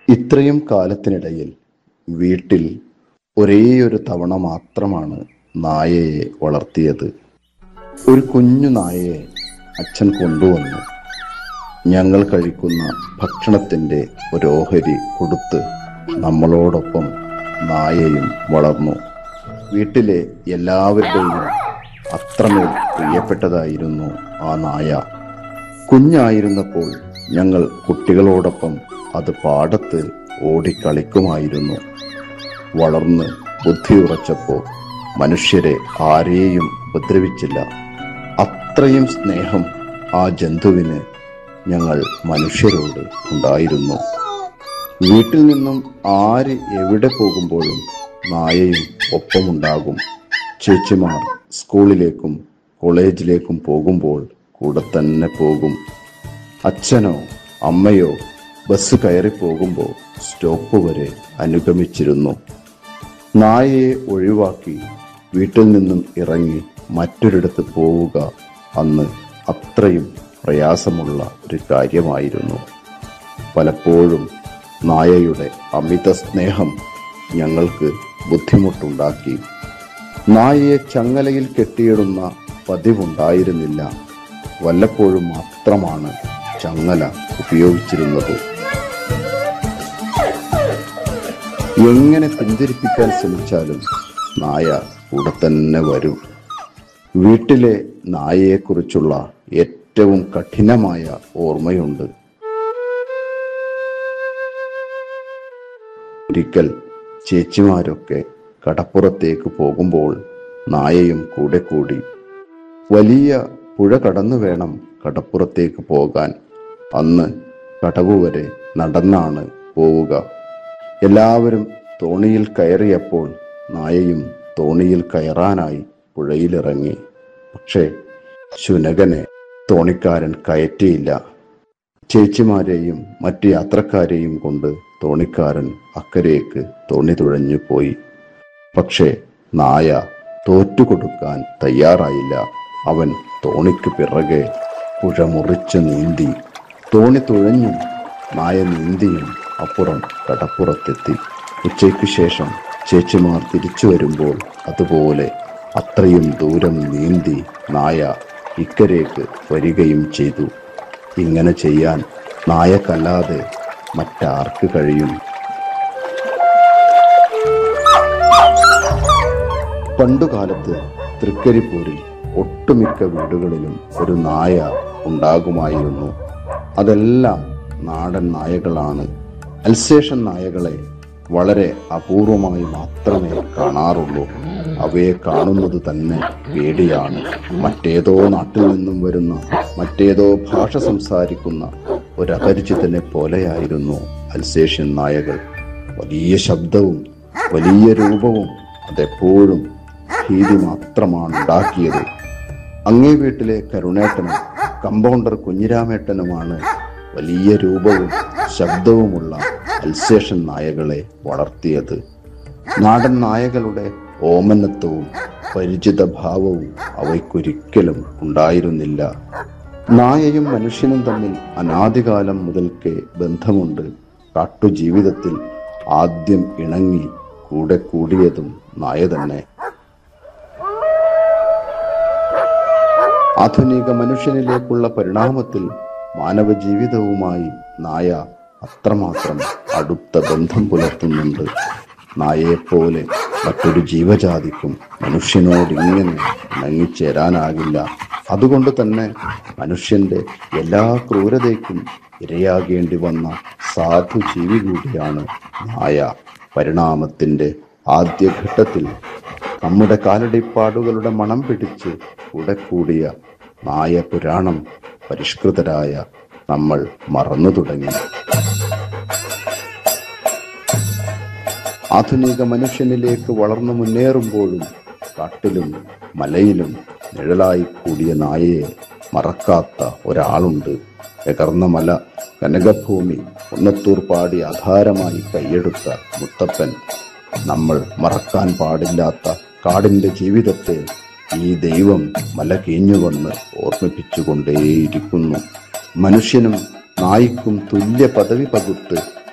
ഇത്രയും കാലത്തിനിടയിൽ വീട്ടിൽ ഒരേയൊരു തവണ മാത്രമാണ് നായയെ വളർത്തിയത് ഒരു കുഞ്ഞു നായയെ അച്ഛൻ കൊണ്ടുവന്നു ഞങ്ങൾ കഴിക്കുന്ന ഭക്ഷണത്തിൻ്റെ ഒരു ഓഹരി കൊടുത്ത് നമ്മളോടൊപ്പം നായയും വളർന്നു വീട്ടിലെ എല്ലാവരുടെയും അത്രമേൽ പ്രിയപ്പെട്ടതായിരുന്നു ആ നായ കുഞ്ഞായിരുന്നപ്പോൾ ഞങ്ങൾ കുട്ടികളോടൊപ്പം അത് പാടത്ത് ഓടിക്കളിക്കുമായിരുന്നു വളർന്ന് ബുദ്ധിയുറച്ചപ്പോൾ മനുഷ്യരെ ആരെയും ഉപദ്രവിച്ചില്ല അത്രയും സ്നേഹം ആ ജന്തുവിന് ഞങ്ങൾ മനുഷ്യരോട് ഉണ്ടായിരുന്നു വീട്ടിൽ നിന്നും ആര് എവിടെ പോകുമ്പോഴും നായയും ഒപ്പമുണ്ടാകും ചേച്ചിമാർ സ്കൂളിലേക്കും കോളേജിലേക്കും പോകുമ്പോൾ കൂടെ തന്നെ പോകും അച്ഛനോ അമ്മയോ ബസ് കയറി പോകുമ്പോൾ സ്റ്റോപ്പ് വരെ അനുഗമിച്ചിരുന്നു നായയെ ഒഴിവാക്കി വീട്ടിൽ നിന്നും ഇറങ്ങി മറ്റൊരിടത്ത് പോവുക അന്ന് അത്രയും പ്രയാസമുള്ള ഒരു കാര്യമായിരുന്നു പലപ്പോഴും നായയുടെ അമിത സ്നേഹം ഞങ്ങൾക്ക് ബുദ്ധിമുട്ടുണ്ടാക്കി നായയെ ചങ്ങലയിൽ കെട്ടിയിടുന്ന പതിവുണ്ടായിരുന്നില്ല വല്ലപ്പോഴും മാത്രമാണ് ചങ്ങല ഉപയോഗിച്ചിരുന്നത് എങ്ങനെ പിന്തിരിപ്പിക്കാൻ ശ്രമിച്ചാലും നായ കൂടെ തന്നെ വരും വീട്ടിലെ നായയെക്കുറിച്ചുള്ള ഏറ്റവും കഠിനമായ ഓർമ്മയുണ്ട് ഒരിക്കൽ ചേച്ചിമാരൊക്കെ കടപ്പുറത്തേക്ക് പോകുമ്പോൾ നായയും കൂടെ കൂടി വലിയ പുഴ കടന്നു വേണം കടപ്പുറത്തേക്ക് പോകാൻ അന്ന് കടവ് വരെ നടന്നാണ് പോവുക എല്ലാവരും തോണിയിൽ കയറിയപ്പോൾ നായയും തോണിയിൽ കയറാനായി പുഴയിലിറങ്ങി പക്ഷേ ശുനകനെ തോണിക്കാരൻ കയറ്റിയില്ല ചേച്ചിമാരെയും മറ്റു യാത്രക്കാരെയും കൊണ്ട് തോണിക്കാരൻ അക്കരയ്ക്ക് തോണി തുഴഞ്ഞു പോയി പക്ഷേ നായ തോറ്റുകൊടുക്കാൻ തയ്യാറായില്ല അവൻ തോണിക്ക് പിറകെ പുഴ മുറിച്ച് നീന്തി തോണി തുഴഞ്ഞും നായ നീന്തിയും അപ്പുറം കടപ്പുറത്തെത്തി ഉച്ചയ്ക്ക് ശേഷം ചേച്ചിമാർ തിരിച്ചു വരുമ്പോൾ അതുപോലെ അത്രയും ദൂരം നീന്തി നായ ഇക്കരേക്ക് വരികയും ചെയ്തു ഇങ്ങനെ ചെയ്യാൻ നായക്കല്ലാതെ മറ്റാർക്ക് കഴിയും പണ്ടുകാലത്ത് തൃക്കരിപ്പൂരിൽ ഒട്ടുമിക്ക വീടുകളിലും ഒരു നായ ഉണ്ടാകുമായിരുന്നു അതെല്ലാം നാടൻ നായകളാണ് അൽസേഷൻ നായകളെ വളരെ അപൂർവമായി മാത്രമേ കാണാറുള്ളൂ അവയെ കാണുന്നത് തന്നെ പേടിയാണ് മറ്റേതോ നാട്ടിൽ നിന്നും വരുന്ന മറ്റേതോ ഭാഷ സംസാരിക്കുന്ന ഒരു അപരിചിതനെ പോലെയായിരുന്നു അൽസേഷ്യൻ നായകൾ വലിയ ശബ്ദവും വലിയ രൂപവും അതെപ്പോഴും ഭീതി മാത്രമാണ് ഉണ്ടാക്കിയത് അങ്ങേ വീട്ടിലെ കരുണേട്ടനും കമ്പൗണ്ടർ കുഞ്ഞിരാമേട്ടനുമാണ് വലിയ രൂപവും ശബ്ദവുമുള്ള അൽസേഷൻ നായകളെ വളർത്തിയത് നാടൻ നായകളുടെ ഓമനത്വവും പരിചിത ഭാവവും അവയ്ക്കൊരിക്കലും ഉണ്ടായിരുന്നില്ല നായയും മനുഷ്യനും തമ്മിൽ അനാദികാലം മുതൽക്കേ ബന്ധമുണ്ട് കാട്ടുജീവിതത്തിൽ ആദ്യം ഇണങ്ങി കൂടെ കൂടിയതും നായ തന്നെ ആധുനിക മനുഷ്യനിലേക്കുള്ള പരിണാമത്തിൽ മാനവ ജീവിതവുമായി നായ അത്രമാത്രം അടുത്ത ബന്ധം പുലർത്തുന്നുണ്ട് നായയെപ്പോലെ മറ്റൊരു ജീവജാതിക്കും മനുഷ്യനോട് ഇങ്ങനെ ഇണങ്ങിച്ചേരാനാകില്ല അതുകൊണ്ട് തന്നെ മനുഷ്യന്റെ എല്ലാ ക്രൂരതയ്ക്കും ഇരയാകേണ്ടി വന്ന സാധു ജീവി കൂടിയാണ് നായ പരിണാമത്തിന്റെ ആദ്യഘട്ടത്തിൽ നമ്മുടെ കാലടിപ്പാടുകളുടെ മണം പിടിച്ച് കൂടെ കൂടിയ നായ പുരാണം പരിഷ്കൃതരായ നമ്മൾ മറന്നു തുടങ്ങി ആധുനിക മനുഷ്യനിലേക്ക് വളർന്നു മുന്നേറുമ്പോഴും കാട്ടിലും മലയിലും നിഴലായി കൂടിയ നായയെ മറക്കാത്ത ഒരാളുണ്ട് എകർന്ന മല കനകഭൂമി കുന്നത്തൂർ പാടി ആധാരമായി കൈയെടുത്ത മുത്തപ്പൻ നമ്മൾ മറക്കാൻ പാടില്ലാത്ത കാടിന്റെ ജീവിതത്തെ ഈ ദൈവം മല കീഞ്ഞുകൊണ്ട് ഓർമ്മിപ്പിച്ചുകൊണ്ടേയിരിക്കുന്നു മനുഷ്യനും നായ്ക്കും തുല്യ പദവി പകുത്ത്